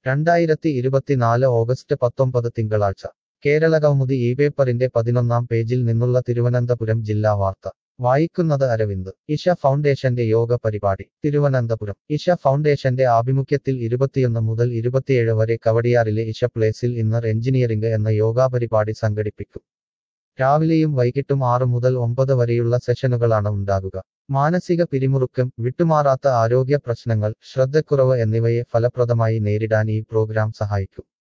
രണ്ടായിരത്തി ഇരുപത്തിനാല് ഓഗസ്റ്റ് പത്തൊമ്പത് തിങ്കളാഴ്ച കേരളകൗമുദി ഈ പേപ്പറിന്റെ പതിനൊന്നാം പേജിൽ നിന്നുള്ള തിരുവനന്തപുരം ജില്ലാ വാർത്ത വായിക്കുന്നത് അരവിന്ദ് ഇഷ ഫൗണ്ടേഷന്റെ യോഗ പരിപാടി തിരുവനന്തപുരം ഇഷ ഫൗണ്ടേഷന്റെ ആഭിമുഖ്യത്തിൽ ഇരുപത്തിയൊന്ന് മുതൽ ഇരുപത്തിയേഴ് വരെ കവടിയാറിലെ ഇഷ പ്ലേസിൽ ഇന്നർ എഞ്ചിനീയറിംഗ് എന്ന യോഗാ പരിപാടി സംഘടിപ്പിക്കും രാവിലെയും വൈകിട്ടും ആറ് മുതൽ ഒമ്പത് വരെയുള്ള സെഷനുകളാണ് ഉണ്ടാകുക മാനസിക പിരിമുറുക്കം വിട്ടുമാറാത്ത ആരോഗ്യ പ്രശ്നങ്ങൾ ശ്രദ്ധക്കുറവ് എന്നിവയെ ഫലപ്രദമായി നേരിടാൻ ഈ പ്രോഗ്രാം സഹായിക്കും